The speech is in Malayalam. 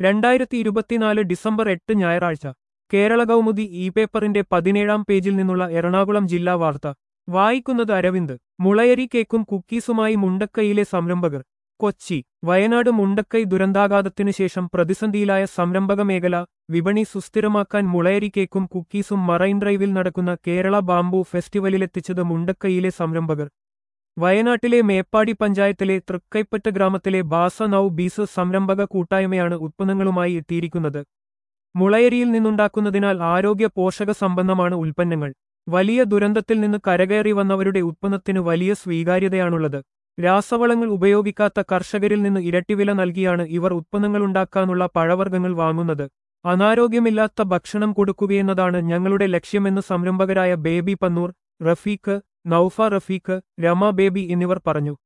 രണ്ടായിരത്തി ഇരുപത്തിനാല് ഡിസംബർ എട്ട് ഞായറാഴ്ച കേരള കൗമുദി ഇ പേപ്പറിന്റെ പതിനേഴാം പേജിൽ നിന്നുള്ള എറണാകുളം ജില്ലാ വാർത്ത വായിക്കുന്നത് അരവിന്ദ് മുളയരി കേക്കും കുക്കീസുമായി മുണ്ടക്കൈയിലെ സംരംഭകർ കൊച്ചി വയനാട് മുണ്ടക്കൈ ദുരന്താഘാതത്തിനു ശേഷം പ്രതിസന്ധിയിലായ സംരംഭക മേഖല വിപണി സുസ്ഥിരമാക്കാൻ മുളയരി കേക്കും കുക്കീസും മറൈൻ ഡ്രൈവിൽ നടക്കുന്ന കേരള ബാംബു ഫെസ്റ്റിവലിലെത്തിച്ചത് മുണ്ടക്കൈയിലെ സംരംഭകർ വയനാട്ടിലെ മേപ്പാടി പഞ്ചായത്തിലെ തൃക്കൈപ്പറ്റ ഗ്രാമത്തിലെ ബാസ നൌ ബീസ് സംരംഭക കൂട്ടായ്മയാണ് ഉത്പന്നങ്ങളുമായി എത്തിയിരിക്കുന്നത് മുളയരിയിൽ നിന്നുണ്ടാക്കുന്നതിനാൽ ആരോഗ്യ പോഷക സമ്പന്നമാണ് ഉൽപ്പന്നങ്ങൾ വലിയ ദുരന്തത്തിൽ നിന്ന് കരകയറി വന്നവരുടെ ഉത്പന്നത്തിന് വലിയ സ്വീകാര്യതയാണുള്ളത് രാസവളങ്ങൾ ഉപയോഗിക്കാത്ത കർഷകരിൽ നിന്ന് ഇരട്ടിവില നൽകിയാണ് ഇവർ ഉത്പന്നങ്ങളുണ്ടാക്കാനുള്ള പഴവർഗ്ഗങ്ങൾ വാങ്ങുന്നത് അനാരോഗ്യമില്ലാത്ത ഭക്ഷണം കൊടുക്കുകയെന്നതാണ് ഞങ്ങളുടെ ലക്ഷ്യമെന്ന് സംരംഭകരായ ബേബി പന്നൂർ റഫീഖ് നൌഫ റഫീഖ് രമ ബേബി എന്നിവർ പറഞ്ഞു